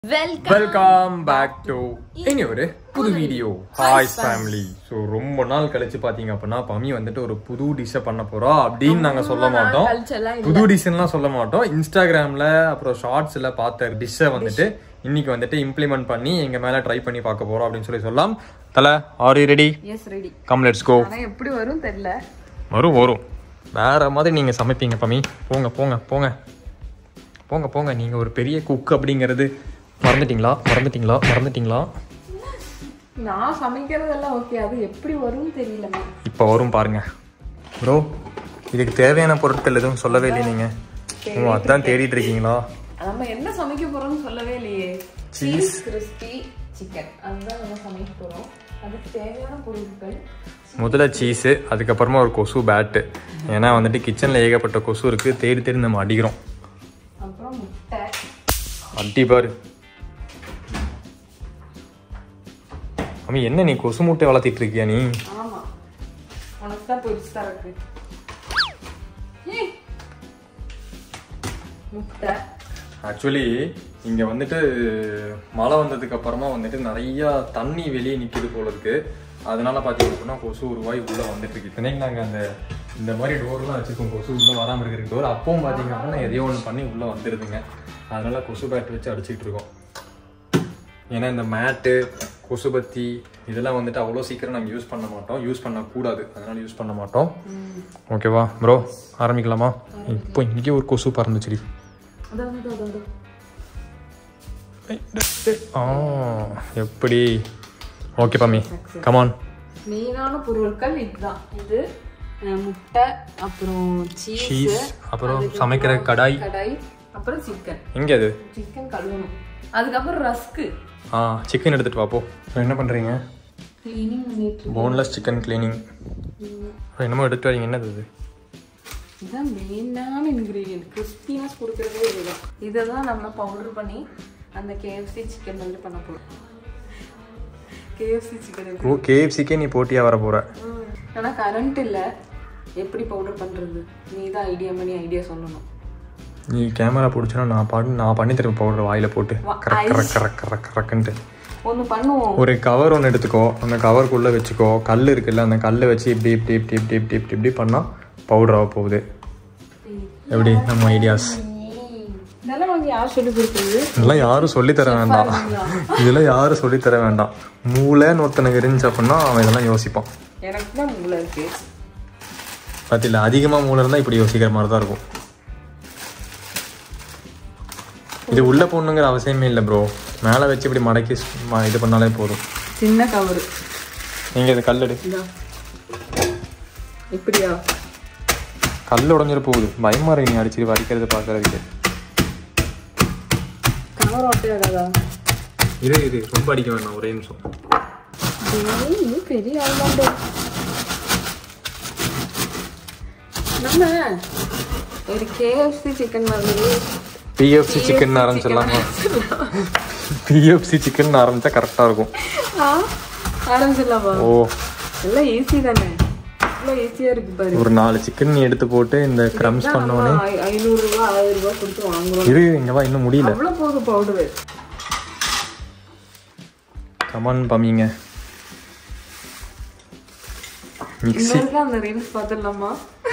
Welcome welcome back to இனி ஒரு புது வீடியோ ஹாய் ஃபேமிலி ஸோ ரொம்ப நாள் கழிச்சு பாத்தீங்க அப்படின்னா பமி வந்துட்டு ஒரு புது டிஷ்ஷை பண்ண போறோம் அப்படின்னு நாங்க சொல்ல மாட்டோம் கழிச்செல்லாம் புது டிஷ்லாம் சொல்ல மாட்டோம் இன்ஸ்டாகிராம்ல அப்புறம் ஷார்ட்ஸ்ல பார்த்த டிஷ்ஷை வந்துட்டு இன்னைக்கு வந்துட்டு இம்ப்ளிமெண்ட் பண்ணி எங்க மேல ட்ரை பண்ணி பார்க்க போறோம் அப்படின்னு சொல்லி சொல்லலாம் தல are you ready yes ready come let's go ஆனா எப்படி வரும் தெரியல வரும் வரும் வேற மாதிரி நீங்க சமைப்பீங்க பமி போங்க போங்க போங்க போங்க போங்க நீங்க ஒரு பெரிய குக் அப்படிங்கிறது மறந்துட்டீங்களா மறந்துட்டீங்களா மறந்துட்டீங்களா நான் சமைக்கிறதெல்லாம் ஓகே அது எப்படி வரும் தெரியலமா இப்போ வரும் பாருங்க ப்ரோ இதுக்கு தேவையான பொருட்கள் எதுவும் சொல்லவே இல்லை நீங்க ஓ அதான் தேடிட்டு இருக்கீங்களா நம்ம என்ன சமைக்க போறோம்னு சொல்லவே இல்லையே சீஸ் கிறிஸ்பி சிக்கன் அதுதான் நம்ம சமைக்க போறோம் அதுக்கு தேவையான பொருட்கள் முதல்ல சீஸு அதுக்கப்புறமா ஒரு கொசு பேட்டு ஏன்னா வந்துட்டு கிச்சனில் ஏகப்பட்ட கொசு இருக்குது தேடி தேடி நம்ம அடிக்கிறோம் அப்புறம் முட்டை அடி பாரு அம்மி என்ன நீ கொசு மூட்டை வளர்த்திட்டு இருக்கியா நீ ஆமா உனக்கு தான் பெருசா இருக்கு ஏய். முட்டை ஆக்சுவலி இங்கே வந்துட்டு மழை வந்ததுக்கு அப்புறமா வந்துட்டு நிறைய தண்ணி வெளியே நிற்கிது போல இருக்கு அதனால பார்த்தீங்க அப்படின்னா கொசு உருவாய் உள்ளே வந்துட்டு இருக்கு இத்தனைக்கு நாங்கள் அந்த இந்த மாதிரி டோர்லாம் வச்சுருக்கோம் கொசு உள்ளே வராமல் இருக்கிற டோர் அப்பவும் பார்த்தீங்க அப்படின்னா எதையோ ஒன்று பண்ணி உள்ளே வந்துடுதுங்க அதனால கொசு பேட் வச்சு அடிச்சிட்டு இருக்கோம் ஏன்னா இந்த மேட்டு கொசுபத்தி இதெல்லாம் வந்துட்டு அவ்வளோ சீக்கிரம் நாங்கள் யூஸ் பண்ண மாட்டோம் யூஸ் பண்ணக்கூடாது அதனால யூஸ் பண்ண மாட்டோம் ஓகேவா ப்ரோ ஆரம்பிக்கலாமா இப்போ இங்கே ஒரு கொசு பறந்துச்சுடி அதான் அதான், அதான், அதான். ஆ எப்படி ஓகே பாமி கமான் மெயினான பொருட்கள் இதுதான் இது அஹ், முட்டை அப்புறம் சீஸ் சீஸ் அப்புறம் சமைக்கிற கடாய் கடாய் அப்புறம் சிக்கன் எங்கே அது சிக்கன் கழுவணும் அதுக்கப்புறம் ரஸ்க்கு ஆ சிக்கன் எடுத்துட்டு வா போ அப்புறம் என்ன பண்ணுறீங்க கிளீனிங் பண்ணிட்டு போன்லெஸ் சிக்கன் கிளீனிங் அப்புறம் என்னமோ எடுத்துட்டு வரீங்க என்னது இது இதுதான் மெயினான இன்க்ரீடியன்ட் கிறிஸ்பினஸ் கொடுக்குறதே இதுதான் இதை தான் நம்ம பவுடர் பண்ணி அந்த கேஎஃப்சி சிக்கன் வந்து பண்ண போகிறோம் கேஎஃப்சி சிக்கன் ஓ கேஎஃப்சிக்கே நீ போட்டியாக வர போகிற ஆனால் கரண்ட் இல்லை எப்படி பவுடர் பண்ணுறது நீ தான் ஐடியா பண்ணி ஐடியா சொல்லணும் நீ கேமரா பிடிச்சனா நான் பாட்டு நான் பண்ணி தருவேன் பவுடர் வாயில் போட்டு கரக் கரக் கரக் கரக் கரக்குன்ட்டு ஒன்று பண்ணுவோம் ஒரு கவர் ஒன்று எடுத்துக்கோ அந்த கவருக்குள்ளே வச்சுக்கோ கல் இருக்குல்ல அந்த கல்லை வச்சு இப்படி இப்படி இப்படி இப்படி இப்படி இப்படி இப்படி பண்ணால் பவுடர் ஆக போகுது எப்படி நம்ம ஐடியாஸ் இதெல்லாம் வாங்கி யார் சொல்லி கொடுக்குறது இதெல்லாம் யாரும் சொல்லித் தர வேண்டாம் இதெல்லாம் யாரும் சொல்லித் தர வேண்டாம் மூளைன்னு ஒருத்தனுக்கு இருந்துச்சு அப்படின்னா அவன் இதெல்லாம் யோசிப்பான் எனக்கு தான் மூளை இருக்கு பார்த்தில அதிகமாக மூளை இருந்தால் இப்படி யோசிக்கிற மாதிரி தான் இருக்கும் இது உள்ள போடணுங்கிற அவசியமே இல்லை ப்ரோ மேலே வச்சு இப்படி மடக்கி ம- இது பண்ணாலே போதும் சின்ன கவரு நீங்கள் இது கல் எடு இதா இப்படியா கல் உடஞ்சிட போகுது பயமா இருக்கு நீ அடிச்சு வரைக்கிறது பார்க்கறதுக்கு கவர் ஒட்டையாடாதா இது இது ரொம்ப அடிக்க வேண்டாம் ஒரே நிமிஷம் டேய், இது பெரிய ஆல்மாண்டோ நம்ம ஒரு கேஎஃப்சி சிக்கன் மாதிரி பிஎஃப்சி சிக்கன் ஆரம்பிச்சிடலாமா பிஎஃப்சி சிக்கன் ஆரம்பிச்சா கரெக்டாக இருக்கும் ஆ ஆரம்பிச்சிடலாமா ஓ எல்லாம் ஈஸி தானே எவ்வளோ ஈஸியாக இருக்கு பாரு ஒரு நாலு சிக்கன் நீ எடுத்து போட்டு இந்த க்ரம்ஸ் பண்ணோன்னே ஐ- ஐநூறுரூவா ஆயிரம் ரூபாய் கொடுத்து வாங்குறோம் இரு இங்க வா இன்னும் முடியல அவ்வளோ போதும் பவுடரு கமான் பமிங்க மிக்ஸி இன்னொருக்கா அந்த ரீல்ஸ் பார்த்துடலாமா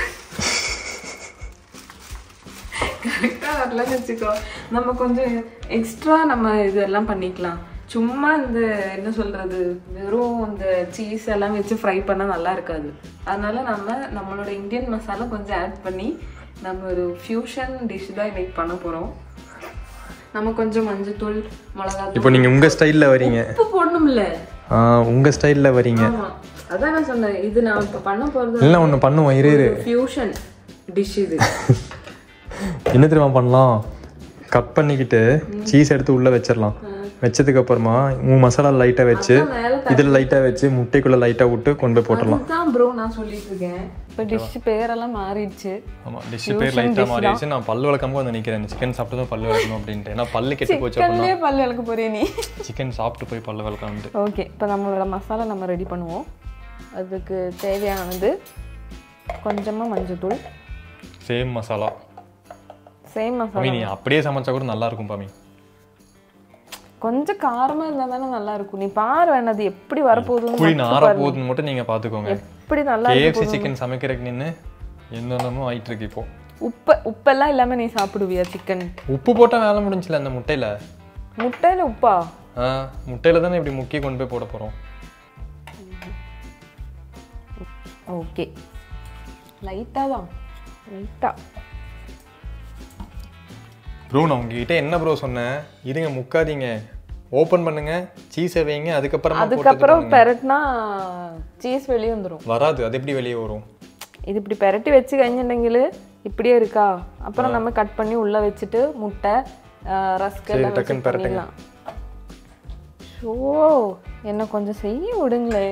கரெக்டாக வரலன்னு வச்சுக்கோ நம்ம கொஞ்சம் எக்ஸ்ட்ரா நம்ம இதெல்லாம் பண்ணிக்கலாம் சும்மா இந்த என்ன சொல்றது வெறும் இந்த சீஸ் எல்லாம் வச்சு ஃப்ரை பண்ணா நல்லா இருக்காது அதனால நம்ம நம்மளோட இந்தியன் மசாலா கொஞ்சம் ஆட் பண்ணி நம்ம ஒரு ஃபியூஷன் டிஷ் தான் இன்னைக்கு பண்ண போறோம் நம்ம கொஞ்சம் மஞ்சத்தூள் மிளகாத்தூள் இப்போ நீங்க உங்க ஸ்டைல்ல வரீங்க உப்பு போடணும்ல ஆ, உங்க ஸ்டைல்ல வரீங்க ஆமா அதான் நான் சொன்னேன் இது நான் இப்ப பண்ண போறது இல்லை ஒன்று பண்ணுவோம் இரு இரு ஃபியூஷன் டிஷ் இது என்ன தெரியுமா பண்ணலாம் கட் பண்ணிக்கிட்டு சீஸ் எடுத்து உள்ள வச்சிடலாம் வச்சதுக்கு அப்புறமா உன் மசாலா லைட்டா வச்சு மேல இதில் லைட்டா வச்சு முட்டைக்குள்ள லைட்டா விட்டு கொண்டு போய் போட்டுடலாம் அதுதான் ப்ரோ நான் சொல்லிட்டு இருக்கேன் இப்ப டிஷ் பேரெல்லாம் மாறிடுச்சு ஆமா டிஷ் பேர் லைட்டா மாறிடுச்சு நான் பல்லு வளர்க்காம வந்து நிக்கிறேன் சிக்கன் சாப்பிட்டு தான் பல்லு வளர்க்கணும் அப்படின்ட்டு ஏன்னா பல்லு கெட்டு போச்சு அப்படின்னா சிக்கன்லயே பல்லு விளக்க போறிய நீ சிக்கன் சாப்பிட்டு போய் பல்லு வளர்க்கணும்ட்டு ஓகே இப்போ நம்மளோட மசாலா நம்ம ரெடி பண்ணுவோம் அதுக்கு தேவையானது கொஞ்சமா மஞ்சத்தூள் சேம் மசாலா சேம் மசாலா பாமி நீ அப்படியே சமைச்சா கூட நல்லா இருக்கும் பாமி கொஞ்சம் காரமா இருந்தா தானே நல்லா இருக்கும் நீ பாரு வேணா அது எப்படி வரப்போகுதுன்னு புளி மட்டும் நார பாரு. போகுதுன்னு மட்டும் நீங்க பாத்துக்கோங்க எப்படி நல்லா கேஎஃப்சி சிக்கன் சமைக்கிறதுக்கு நின்று என்னென்னமோ ஆயிட்டு இருக்கு இப்போ உப்பு உப்பெல்லாம் இல்லாம நீ சாப்பிடுவியா சிக்கன் உப்பு போட்டா வேலை முடிஞ்சுல அந்த முட்டையில முட்டையில உப்பா ஆ முட்டையில தானே இப்படி முக்கிய கொண்டு போய் போட போறோம் ஓகே லைட்டா தான் லைட்டா ப்ரோ நான் உங்ககிட்ட என்ன ப்ரோ சொன்னேன் இருங்க முக்காதீங்க ஓபன் பண்ணுங்க சீஸை வைங்க அதுக்கப்புறமா அதுக்கப்புறம் பெரட்டினா சீஸ் வெளியே வந்துடும் வராது அது எப்படி வெளியே வரும் இது இப்படி பெரட்டி வச்சு കഴിഞ്ഞിട്ടുണ്ടെങ്കിൽ இப்படியே இருக்கா அப்புறம் நம்ம கட் பண்ணி உள்ள வச்சுட்டு முட்டை ரஸ்க் எல்லாம் வச்சு டக்குன்னு பெரட்டுங்க. பண்ணிடலாம் ஷோ என்ன கொஞ்சம் செய்ய விடுங்களே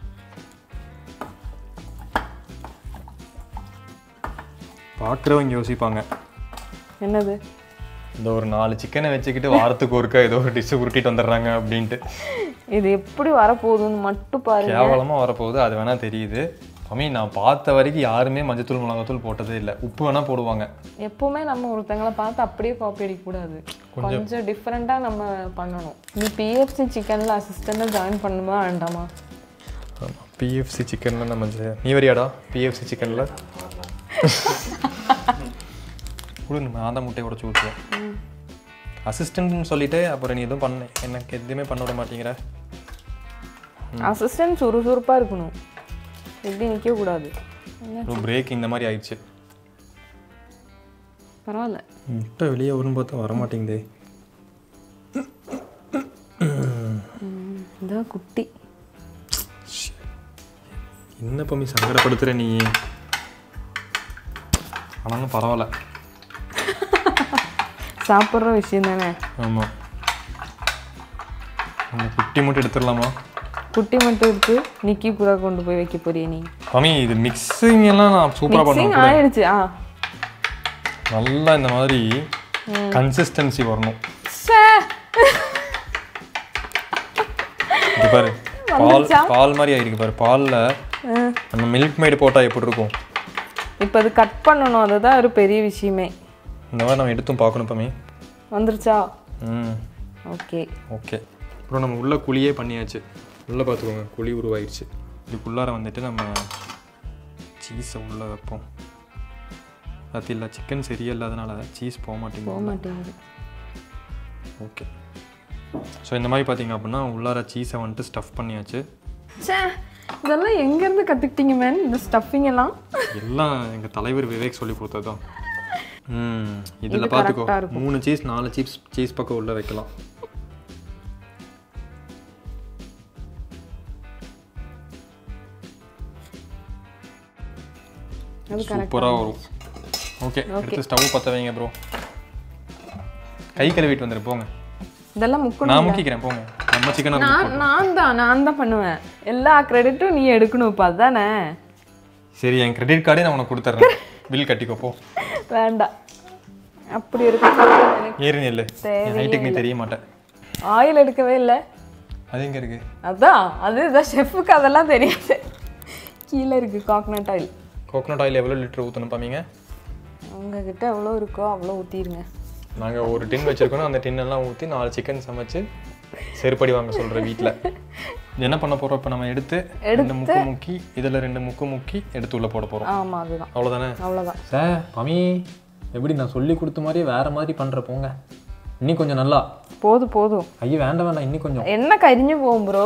பார்க்குறவங்க யோசிப்பாங்க என்னது இந்த ஒரு நாலு சிக்கனை வச்சுக்கிட்டு வாரத்துக்கு ஒருக்கா ஏதோ ஒரு டிஷ்ஷு உருட்டிட்டு வந்துடுறாங்க அப்படின்ட்டு இது எப்படி வரப்போகுதுன்னு மட்டும் பாருங்க கேவலமாக வரப்போகுது அது வேணா தெரியுது அமீ நான் பார்த்த வரைக்கும் யாருமே மஞ்சத்தூள் மிளகாத்தூள் போட்டதே இல்லை உப்பு வேணா போடுவாங்க எப்பவுமே நம்ம ஒருத்தங்களை பார்த்து அப்படியே காப்பி அடிக்கக்கூடாது கொஞ்சம் டிஃப்ரெண்டா நம்ம பண்ணணும் நீ பிஎஃப்சி சிக்கன்ல அசிஸ்டண்டா ஜாயின் பண்ணுமா வேண்டாமா பிஎஃப்சி சிக்கனில் நம்ம ஜெ- நீ வரியாடா பிஎஃப்சி சிக்கனில் கூட நான் தான் முட்டையை உடச்சு ஊற்றுவேன் அசிஸ்டன்ட்னு சொல்லிட்டு அப்புறம் நீ எதுவும் பண்ண எனக்கு எதுவுமே பண்ண விட மாட்டேங்கிற அசிஸ்டன்ட் சுறுசுறுப்பா இருக்கணும் எப்படி நிக்க கூடாது ஒரு பிரேக் இந்த மாதிரி ஆயிடுச்சு பரவாயில்ல முட்டை வெளியே வரும்னு பார்த்தா வர மாட்டேங்குதே இதான் குட்டி என்ன பம்மி சங்கடப்படுத்துற நீ ஆனாலும் பரவாயில்ல சாப்பிட்ற விஷயம் தானே ஆமாம் அந்த குட்டி மட்டும் எடுத்துடலாமா குட்டி மட்டும் இருக்கு நிக்கி பூரா கொண்டு போய் வைக்க போறிய நீ பமி இது மிக்ஸிங் எல்லாம் நான் சூப்பராக மிக்சிங் பண்ணுவேன் ஆயிடுச்சு ஆ நல்லா இந்த மாதிரி கன்சிஸ்டன்சி வரணும் ச்சே. இது பாரு பால் பால் மாதிரி ஆயிருக்கு பாரு பால்ல நம்ம மில்க் மேடு போட்டா எப்படி இருக்கும் இப்ப அது கட் பண்ணணும் அதுதான் ஒரு பெரிய விஷயமே இந்த மாதிரி நம்ம எடுத்தும் பார்க்கணும் பமி வந்துருச்சா ம் ஓகே ஓகே அப்புறம் நம்ம உள்ள குழியே பண்ணியாச்சு உள்ளே பார்த்துக்கோங்க குழி உருவாயிருச்சு இதுக்குள்ளார வந்துட்டு நம்ம சீஸை உள்ளே வைப்போம் அது இல்லை சிக்கன் சரியில்லாதனால சீஸ் போக போக மாட்டேங்குது மாட்டேங்குது ஓகே ஸோ இந்த மாதிரி பார்த்தீங்க அப்படின்னா உள்ளார சீஸை வந்துட்டு ஸ்டஃப் பண்ணியாச்சு ச்சே இதெல்லாம் எங்க இருந்து கத்துக்கிட்டீங்க மேன் இந்த ஸ்டஃபிங் எல்லாம் எல்லாம் எங்கள் தலைவர் விவேக் சொல்லி கொடுத்தது தான் ம் இதில் பார்த்துக்கோ correct-ஆ மூணு சீஸ் நாலு சீஸ் சீஸ் பக்கம் உள்ளே வைக்கலாம் அது சூப்பராக வரும் ஓகே எடுத்து ஸ்டவ் பற்ற வைங்க ப்ரோ கை கழுவிட்டு வந்துரு போங்க இதெல்லாம் முக்கணும் நான் முக்கிக்கிறேன் போங்க நம்ம சிக்கன் நான் நான் தான் நான் தான் பண்ணுவேன் எல்லா கிரெடிட்டும் நீ எடுக்கணும் இப்போ அதானே சரி என் கிரெடிட் கார்டே நான் உனக்கு கொடுத்துட்றேன் பில் கட்டிக்கோ போ வேண்டாம் அப்படி இருக்க ஏறி நில்லு என் ஹைட்டுக்கு நீ தெரிய மாட்டேன் ஆயில் எடுக்கவே இல்லை அது எங்கே இருக்கு அதான் அது இதான் ஷெஃபுக்கு அதெல்லாம் தெரியாது கீழே இருக்கு காக்னட் ஆயில் கோகனட் ஆயில் எவ்வளோ லிட்டர் ஊற்றணும் பாமீங்க உங்ககிட்ட எவ்வளோ இருக்கோ அவ்வளோ ஊற்றிடுங்க நாங்கள் ஒரு டின் வச்சிருக்கோம் அந்த tin எல்லாம் ஊற்றி நாலு சிக்கன் சமைச்சு செருப்படி வாங்க சொல்கிறேன் வீட்டில் என்ன பண்ண போகிறோம் இப்போ நம்ம எடுத்து ரெண்டு முக்கு முக்கி இதில் ரெண்டு முக்கு முக்கி எடுத்து உள்ளே போட போகிறோம் ஆமாம் அதுதான் அவ்வளோதானே அவ்வளோதான் சார் பமி எப்படி நான் சொல்லி கொடுத்த மாதிரி வேற மாதிரி பண்ணுற போங்க இன்னும் கொஞ்சம் நல்லா போதும் போதும் ஐயோ வேண்டாம் வேண்டாம் இன்னும் கொஞ்சம் என்ன கரிஞ்சு போகும் ப்ரோ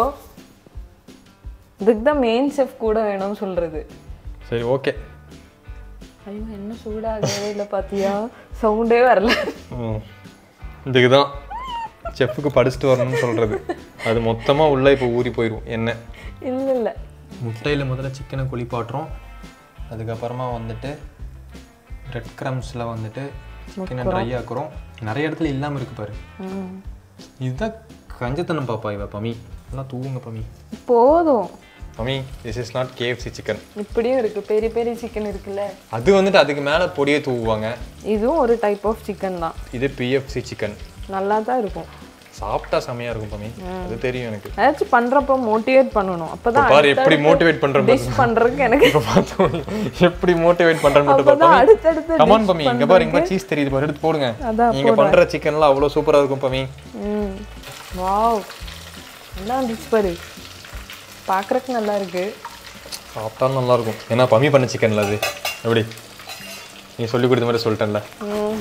இதுக்கு தான் மெயின் செஃப் கூட வேணும்னு சொல்றது சரி ஓகே ஐயோ என்ன சூடாகவே இல்லை பார்த்தியா சவுண்டே வரல ம் இதுக்கு தான் செஃப்புக்கு படிச்சுட்டு வரணும்னு சொல்கிறது அது மொத்தமாக உள்ளே இப்போ ஊறி போயிடும் என்ன இல்லை இல்லை முட்டையில் முதல்ல சிக்கனை குளிப்பாட்டுறோம் அதுக்கப்புறமா வந்துட்டு ரெட் க்ரம்ஸில் வந்துட்டு சிக்கனை ட்ரை ஆக்குறோம் நிறைய இடத்துல இல்லாமல் இருக்கு பாரு ம். இதுதான் கஞ்சத்தனம் பாப்பா இவ பமி எல்லாம் தூவுங்க பமி போதும் பமி this is not KFC chicken இப்படியும் இருக்கு பெரிய பெரிய சிக்கன் இருக்குல்ல அது வந்துட்டு அதுக்கு மேலே பொடியை தூவுவாங்க இதுவும் ஒரு டைப் ஆஃப் சிக்கன் தான் இது பிஎஃப்சி சிக்கன் நல்லா தான் இருக்கும் சாப்பிட்டா செமையா இருக்கும் பமி அது தெரியும் எனக்கு ஏதாச்சும் பண்றப்போ மோட்டிவேட் பண்ணணும் அப்பதான் பாரு எப்படி மோட்டிவேட் பண்றேன் டிஷ் பண்றதுக்கு எனக்கு இப்ப பார்த்தோம் எப்படி மோட்டிவேட் பண்றேன்னு மட்டும் அப்பதான் பாப்பா அடுத்தடுத்து கமான் பமி இங்க பாரு இங்க சீஸ் தெரியுது பாரு எடுத்து போடுங்க அதான் நீங்க பண்ற சிக்கன்லாம் அவ்வளவு சூப்பரா இருக்கும் பமி ம் வாவ் நல்லா இருந்துச்சு பாரு பார்க்குறக்கு நல்லா இருக்கு சாப்பிட்டாலும் நல்லா இருக்கும் ஏன்னா பம்மி பண்ண சிக்கன்ல அது எப்படி நீ சொல்லி கொடுத்த மாதிரி சொல்லிட்டேன்ல ம்.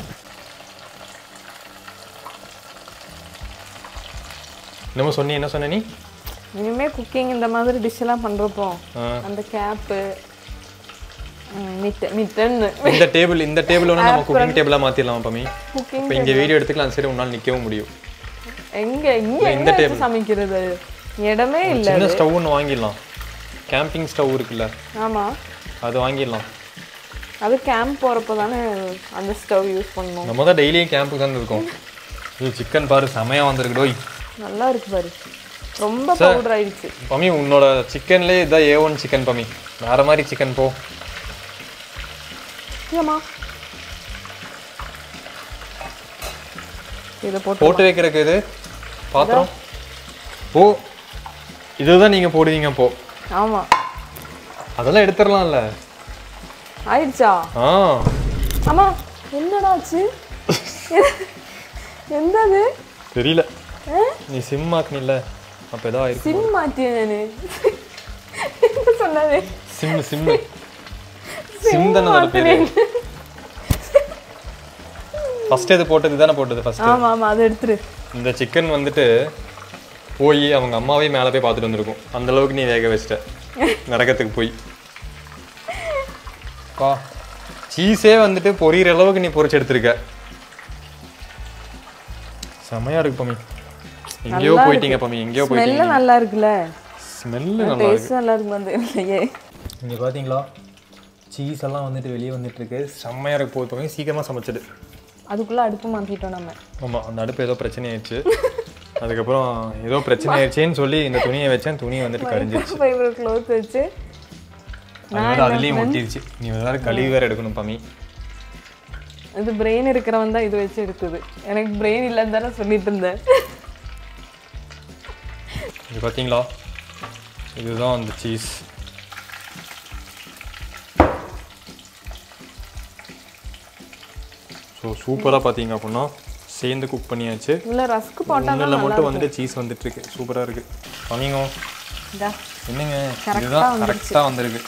என்னமோ சொன்னி என்ன சொன்ன நீ இனிமே குக்கிங் இந்த மாதிரி டிஷ் எல்லாம் பண்றப்போ ஆ. அந்த கேப்பு மிட்ட மிட்டன்னு இந்த டேபிள் இந்த டேபிள் வேணா நம்ம குக்கிங் டேபிளா மாத்திடலாம் பம்மி குக்கிங் இப்போ இங்க வீடியோ எடுத்துக்கலாம் சரி உன்னால நிக்கவும் முடியும் எங்க இங்க எங்க வச்சு சமைக்கிறது இடமே இல்ல சின்ன ஸ்டவ் ஒன்று வாங்கிடலாம் கேம்பிங் ஸ்டவ் இருக்குல்ல ஆமா அது வாங்கிடலாம் அது கேம்ப் போறப்போ தானே அந்த ஸ்டவ் யூஸ் பண்ணணும் நம்ம தான் டெய்லியும் கேம்புக்கு தான் இருக்கோம் இது சிக்கன் பாரு செமையா வந்திருக்கு டோய் நல்லா இருக்கு பாரு ரொம்ப பவுடர் ஆயிடுச்சு பம்மி உன்னோட சிக்கன்லேயே இதான் ஏ ஒன் சிக்கன் பம்மி வேற மாதிரி சிக்கன் போ ஏமா இதை போட்டு போட்டு வைக்கிறதுக்கு இது பாத்திரம் ஓ இதுதான் நீங்க போடுவீங்க போ ஆமா அதெல்லாம் எடுத்துடலாம்ல ஆயிடுச்சா ஆ ஆமா என்னடா ஆச்சு எந்த அது தெரியல நீ சிம் ஆக்குனில்ல அப்ப ஏதோ ஆயிருக்கு சிம் மாத்தியேன் நானு என்ன சொன்னது சிம் சிம் சிம் தானே அதோட பேரு ஃபர்ஸ்ட் இது போட்டது தானே போட்டது ஃபர்ஸ்ட் ஆமா ஆமா அதை எடுத்துரு இந்த சிக்கன் வந்துட்டு போய் அவங்க அம்மாவே மேலே போய் பார்த்துட்டு வந்திருக்கும் அந்த அளவுக்கு நீ வேக வச்சிட்ட நரகத்துக்கு போய் பா சீஸே வந்துட்டு பொரியிற அளவுக்கு நீ பொரிச்சு எடுத்திருக்க செமையா இருக்கு பம்மி எங்கேயோ போயிட்டீங்க பம்மி எங்கேயோ போயிட்டீங்க ஸ்மெல்ல நல்லா இருக்குல்ல ஸ்மெல்லு நல்லா இருக்கு டேஸ்ட் நல்லா இருக்கு வந்து இல்லையே இங்கே பார்த்தீங்களா சீஸ் எல்லாம் வந்துட்டு வெளியே வந்துட்டு இருக்கு செம்மையா இருக்கு போய் பம்மி சீக்கிரமா சமைச்சிடு அதுக்குள்ள அடுப்பு மாத்திட்டோம் நம்ம ஆமா அந்த அடுப்பு ஏதோ பிரச்சனை ஆயிடுச்சு அதுக்கப்புறம் ஏதோ பிரச்சனை ஆயிடுச்சேன்னு சொல்லி இந்த துணியை வச்சேன் துணி வந்துட்டு கரிஞ்சிருச்சு ஃபைபர் க்ளோத் வச்சு அது வேற அதுலயும் ஒட்டிருச்சு நீ வேற கழுவி வேற எடுக்கணும் பம்மி இது பிரெயின் இருக்கிறவன் தான் இது வச்சு எடுத்தது எனக்கு பிரெயின் இல்லைன்னு தானே சொல்லிட்டு இருந்தேன் இது பார்த்தீங்களா இதுதான் அந்த சீஸ் ஸோ சூப்பராக பார்த்தீங்க அப்படின்னா சேர்ந்து குக் பண்ணியாச்சு உள்ள ரஸ்க் போட்டா ஒன்றில் மட்டும் வந்துட்டு சீஸ் வந்துட்டு இருக்கு சூப்பராக இருக்கு பண்ணிங்க இதா என்னங்க இதுதான் கரெக்டாக வந்திருக்கு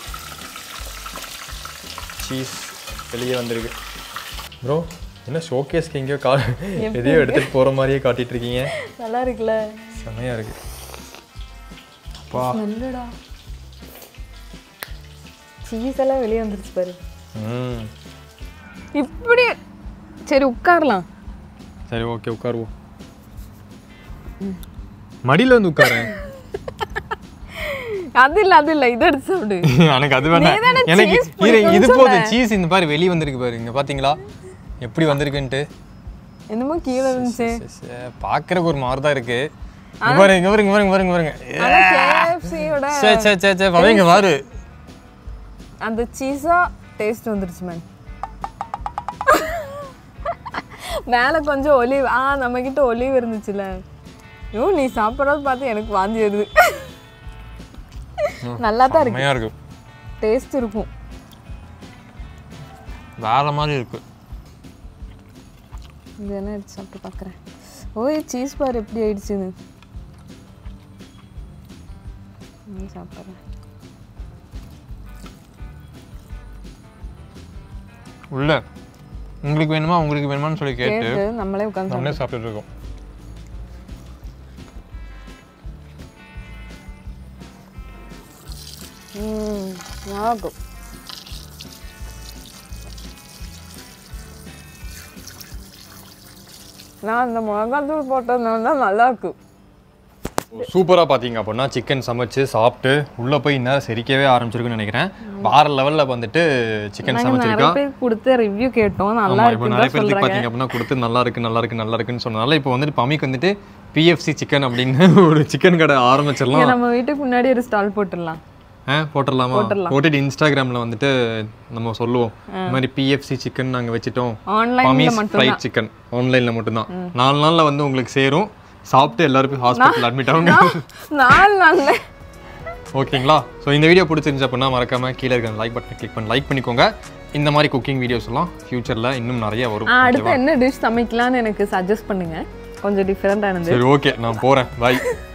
சீஸ் வெளியே வந்திருக்கு ப்ரோ என்ன ஷோகேஸ்க்கு எங்கேயோ கா எதையோ எடுத்துகிட்டு போகிற மாதிரியே காட்டிட்டு இருக்கீங்க நல்லா இருக்குல்ல செமையாக இருக்கு அப்பா நல்லடா சீஸ் எல்லாம் வெளியே வந்துருச்சு பாரு ம் இப்படி சரி உட்காரலாம் சரி ஓகே உட்காருவோம் மடியில வந்து உட்காரேன் அது இல்ல அது இல்ல இதை எடுத்து சாப்பிடு எனக்கு அது வேணாம் நீதானே எனக்கு cheese இரு, இது பிடிக்கும்னு போதும் சீஸ் இந்த பாரு வெளியே வந்திருக்கு பாரு இங்க பாத்தீங்களா எப்படி வந்திருக்குன்ட்டு என்னமோ கீழே இருந்துச்சு பாக்குறதுக்கு ஒரு மாதிரி தான் இருக்கு இங்க பாரு இங்க பாருங்க பாருங்க பாருங்க பாருங்க ஆனா கேஎஃப்சியோட சே சே சே சே பாரு இங்க பாரு அந்த சீஸா டேஸ்ட் வந்துருச்சு மேம் மேலே கொஞ்சம் ஒலிவ் ஆ நம்ம கிட்ட ஒலிவ் இருந்துச்சுல ஐயோ நீ சாப்பிட்றது பார்த்து எனக்கு வாந்தி வருது நல்லா தான் இருக்கு செம்மையா இருக்கு டேஸ்ட் இருக்கும் வேற மாதிரி இருக்கு இது என்ன எடுத்து சாப்பிட்டு பார்க்குறேன் ஓய் சீஸ் பார் எப்படி ஆயிடுச்சுன்னு ம், சாப்பிட்றேன் உள்ள உங்களுக்கு வேணுமா உங்களுக்கு வேணுமான்னு சொல்லி கேட்டு கேட்டு நம்மளே உட்காந்து நம்மளே சாப்பிட்டுட்டு இருக்கோம் ம் நல்லா இருக்கும் நான் அந்த மிளகாத்தூள் போட்டதுனால தான் நல்லா இருக்கு சூப்பராக பார்த்தீங்க அப்படின்னா சிக்கன் சமைச்சு சாப்பிட்டு உள்ளே போய் இந்நேரம் செரிக்கவே ஆரம்பிச்சிருக்குன்னு நினைக்கிறேன் வேற லெவலில் வந்துட்டு சிக்கன் நாங்க சமைச்சிருக்கா நிறைய பேர் கொடுத்த ரிவ்யூ கேட்டோம் நல்லா ஆமா இப்போ இருக்குன்னு நிறைய தான் பேருக்கு சொல்றாங்க பார்த்தீங்க அப்படின்னா கொடுத்து நல்லா இருக்கு நல்லா இருக்கு நல்லா இருக்குன்னு சொன்னதால இப்போ வந்துட்டு பமிக்கு வந்துட்டு பிஎஃப்சி சிக்கன் அப்படின்னு ஒரு சிக்கன் கடை ஆரம்பிச்சிடலாம் இங்க நம்ம வீட்டுக்கு முன்னாடி ஒரு ஸ்டால் போட்டுடலாம் ஆ போட்டுடலாமா போட்டுட்டு இன்ஸ்டாகிராமில் வந்துட்டு நம்ம சொல்லுவோம் இந்த மாதிரி பிஎஃப்சி சிக்கன் நாங்கள் வச்சுட்டோம் ஆன்லைன்ல பமீஸ் மட்டும் ஃப்ரைட் சிக்கன் ஆன்லைனில் மட்டும்தான் நாலு நாளில் வந்து உங்களுக்கு சேரும் சாப்பிட்டு எல்லாரும் போய் ஹாஸ்பிட்டல் அட்மிட் ஆகுங்க நாலு நாள்ல ஓகேங்களா ஸோ இந்த வீடியோ பிடிச்சிருந்துச்சு அப்படின்னா மறக்காம கீழே இருக்கிற லைக் பட்டன் கிளிக் பண்ணி லைக் பண்ணிக்கோங்க இந்த மாதிரி குக்கிங் வீடியோஸ் எல்லாம் ஃபியூச்சரில் இன்னும் நிறைய வரும் ஆ, அடுத்து என்ன டிஷ் சமைக்கலாம்னு எனக்கு சஜஸ்ட் பண்ணுங்க கொஞ்சம் டிஃப்ரெண்டானது சரி ஓகே நான் போறேன் பாய்